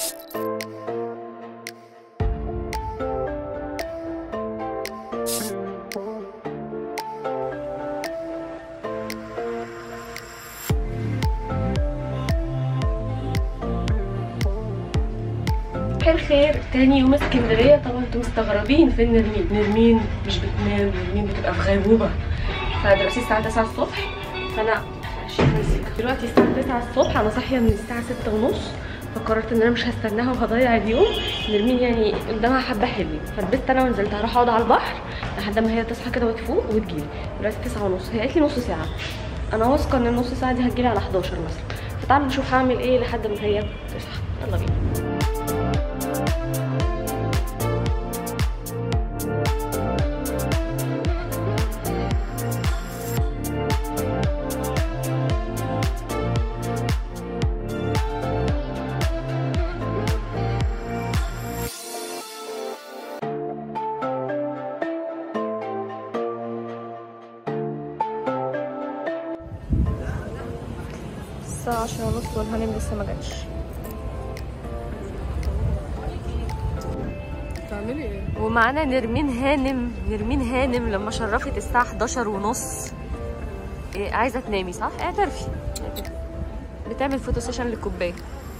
مساء الخير تاني يوم اسكندريه طبعا انتوا مستغربين فين نرمين نرمين مش بتنام نرمين بتبقى في غيبوبه فدلوقتي الساعه 9 الصبح فانا دلوقتي الساعه 9 الصبح انا صاحيه من الساعه 6 ونص فقررت ان انا مش هستناها وهضيع اليوم نرمين يعني قدامها حبه حلوين فلبست انا ونزلت هروح اقعد على البحر لحد ما هي تصحى كده وتفوق وتجيلي دلوقتي 9 ونص هي قالت لي نص ساعه انا واثقه ان النص ساعه دي هتجيلي على 11 مثلا فتعالوا نشوف هعمل ايه لحد ما هي تصحى يلا بينا الساعة عشرة ونص والهانم لسه ما جاتش بتعملي ايه؟ ومعانا نرمين هانم نرمين هانم لما شرفت الساعة 11 ونص إيه عايزة تنامي صح؟ اعترفي اعترفي. بتعمل فوتو سيشن للكوباية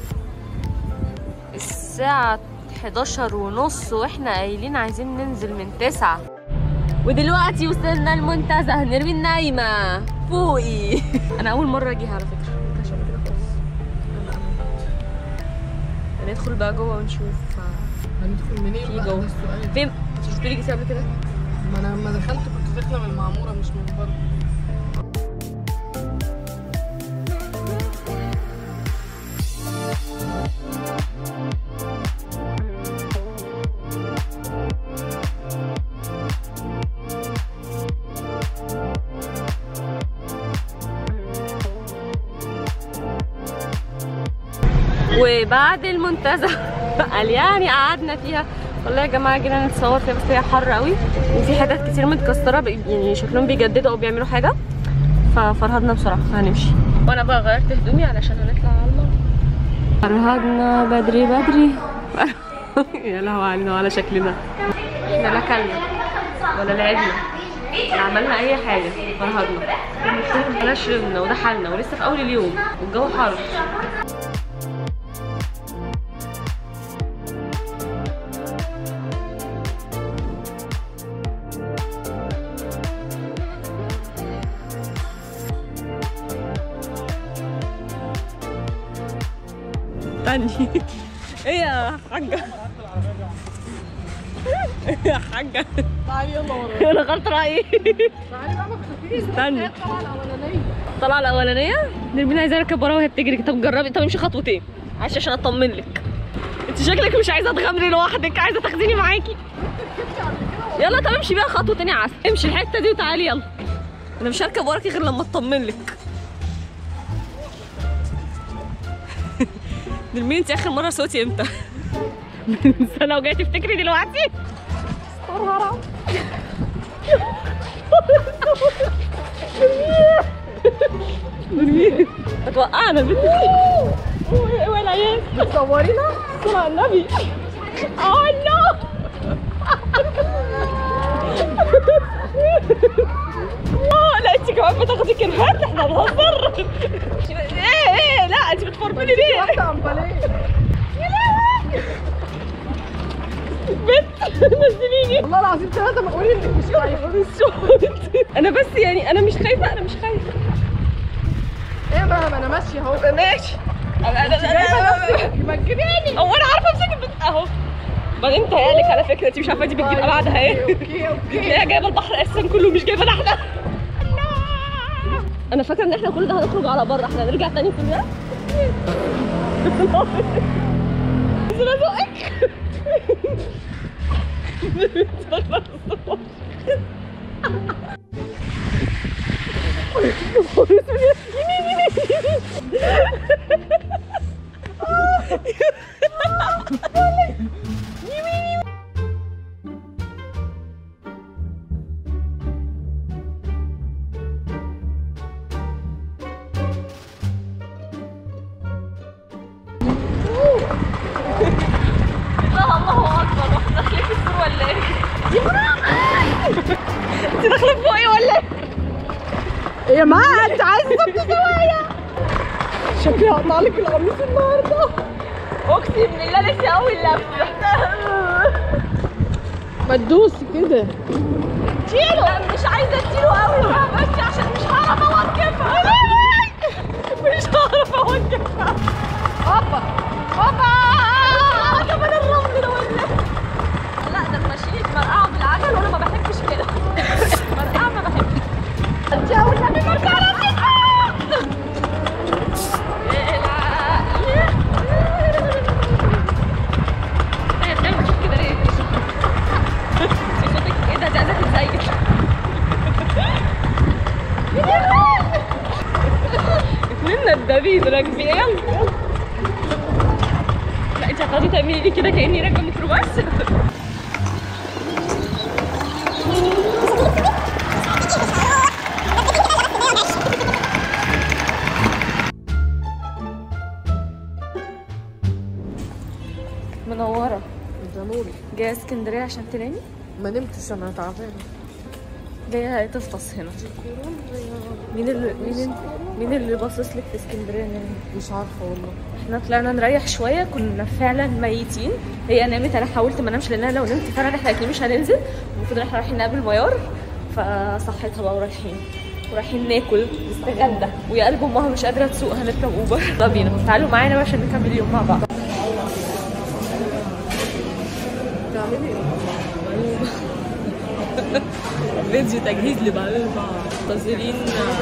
الساعة 11 ونص واحنا قايلين عايزين ننزل من 9 ودلوقتي وصلنا المنتزه نرمين نايمة فوقي انا اول مرة اجيها على فكرة ما كانش قبل كده خالص ندخل بقى جوه ونشوف هندخل منين في بقى جوه. ده السؤال فين مش شفتولي جيتي قبل كده؟ ما انا لما دخلت كنت داخله من المعموره مش من بره وبعد المنتزه قال يعني قعدنا فيها والله يا جماعه جينا نتصور فيها بس هي حر قوي وفي حتت كتير متكسره بي- يعني شكلهم بيجددوا او بيعملوا حاجه ففرهدنا بسرعه هنمشي وانا بقى غيرت هدومي علشان هنطلع على الله فرهدنا بدري بدري يا لهوي علينا وعلى شكلنا احنا لا كلنا ولا لعبنا ولا عملنا اي حاجه فرهدنا ولا شربنا وده حالنا ولسه في اول اليوم والجو حر استني ايه يا حاجة يا حاجة تعالي يلا ورا انا غلط رأيي تعالي بقى ما تخافيش استنى. الطلعه الاولانيه الطلعة الأولانية نرمين عايزة اركب وراها وهي بتجري طب جربي طب امشي خطوتين عشان عشان اطمن لك انت شكلك مش عايزة تغامري لوحدك عايزة تاخديني معاكي يلا طب امشي بقى خطوتين يا عسل امشي الحتة دي وتعالي يلا انا مش هركب وراكي غير لما اطمن لك نرمين انت اخر مرة صوتي امتى؟ من سنة وجاي تفتكري دلوقتي؟ استر حرام نرمين هتوقعنا البنت دي اوعي العيال بتصورينا صلى على النبي اه نو اه لا انت كمان بتاخدي كلمات احنا بنهزر ايه ايه لا انت بتفرملي ليه واحده امباليه بنت نزليني والله العظيم ثلاثه ما قولي انك مش خايفه انا بس يعني انا مش خايفه انا مش خايفه ايه بقى ما انا ماشيه اهو ماشي جايبه نفسك مجناني هو انا عارفه امسك البنت اهو بعدين تهيألك على فكره انت مش عارفه دي بتجيب بعدها ايه اوكي اوكي تلاقيها جايبه البحر اساسا كله مش جايبه احنا انا فاكره ان احنا كل ده هنخرج على بره احنا هنرجع تاني في ده بس انا ذوقك يا جماعه انت عايزه تبقي سوايا شكلي هقطع لك القميص النهارده اقسم بالله لسه اول لفه ما تدوسي كده شيله مش عايزه اشيله قوي بقى بس عشان مش هعرف اوقفها مش هعرف اوقفها هوبا هوبا طب انا الرمل ده ولا لا ده ماشيين مرقعه بالعجل وانا ما بحبش كده مرقعه ما بحبش انت اول ما مرقعه ايه ده ده ده زيك اتنين ندابين راكبين يلا لا انت هتقعدي تعملي لي كده كاني راكبه ميكروباص منوره ده نوري جايه اسكندريه عشان تنامي ما نمتش انا تعبانه جايه تفطس هنا مين اللي مين اللي مين اللي باصص لك في اسكندريه نامي مش عارفه والله احنا طلعنا نريح شويه كنا فعلا ميتين هي نامت انا حاولت ما انامش لان انا لو نمت فعلا احنا اكيد مش هننزل المفروض احنا رايحين نقابل ميار فصحيتها بقى ورايحين ورايحين ناكل نستغدى ويا قلب امها مش قادره تسوق هنركب اوبر يلا بينا تعالوا معانا بقى عشان نكمل اليوم مع بعض بتعملي ايه؟ فيديو تجهيز لبعض منتظرين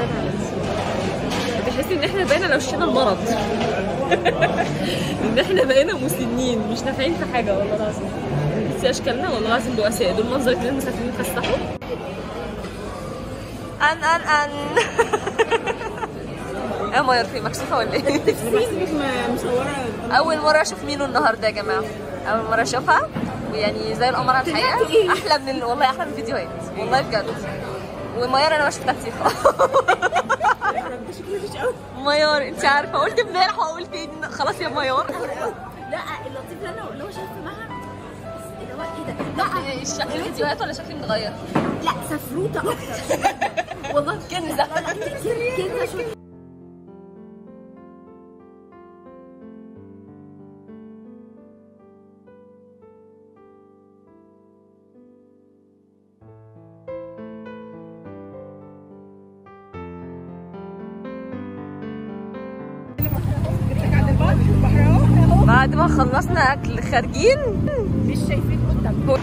بتحس ان احنا بقينا لو شينا المرض ان احنا بقينا مسنين مش نافعين في حاجه والله العظيم بس اشكالنا والله العظيم بؤساء دول منظر اتنين مسافرين يتفسحوا ان ان ان يا ماير في مكسوفه ولا ايه؟ اول مره اشوف مينو النهارده يا جماعه اول مره اشوفها ويعني زي القمر على الحقيقه احلى من ال... والله احلى من الفيديوهات والله بجد وميار انا ما شفتها كتير ميار انت عارفه قلت امبارح وقلت تاني خلاص يا ميار لا اللطيف اللي انا اللي هو شايفه معاها اللي هو ايه ده لا الشكل الفيديوهات ولا شكلي متغير؟ لا سفروته اكتر والله كنزه لا لا كده كده شويه بعد ما خلصنا اكل خارجين مش شايفين قدام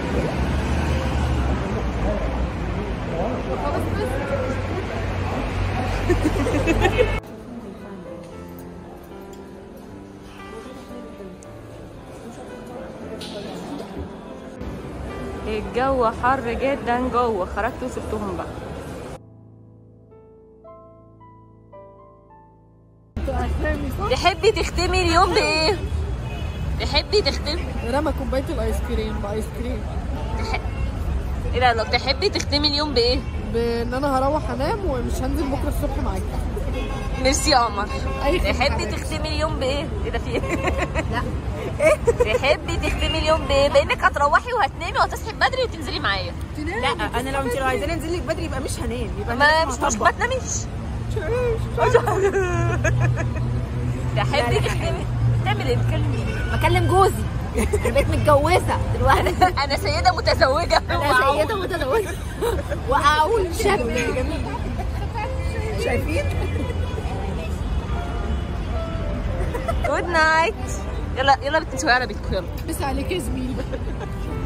الجو حر جدا جوه خرجت وسبتهم بقى تحبي تختمي اليوم بايه؟ تحبي تختمي رمى كوبايه الايس كريم بايس كريم تح... ايه ده لو تحبي تختمي اليوم بايه؟ بان انا هروح انام ومش هنزل بكره الصبح معاك ميرسي يا قمر اي خدمة تحبي حبيبتي. تختمي اليوم بايه؟ ايه ده في ايه؟ لا تحبي تختمي اليوم بايه؟ بانك هتروحي وهتنامي وهتصحي بدري وتنزلي معايا لا انا لو انت لو عايزاني انزل لك بدري يبقى مش هنام يبقى ما لازم مش مش هطبق. ما تناميش تحبي تختمي تعمل ايه بتكلمي ايه؟ بكلم جوزي انا بقيت متجوزه دلوقتي انا سيده متزوجه انا سيده متزوجه وهقول شاب جميل شايفين جود نايت يلا يلا بنت شويه على بيتكم يلا بس عليك يا زميلي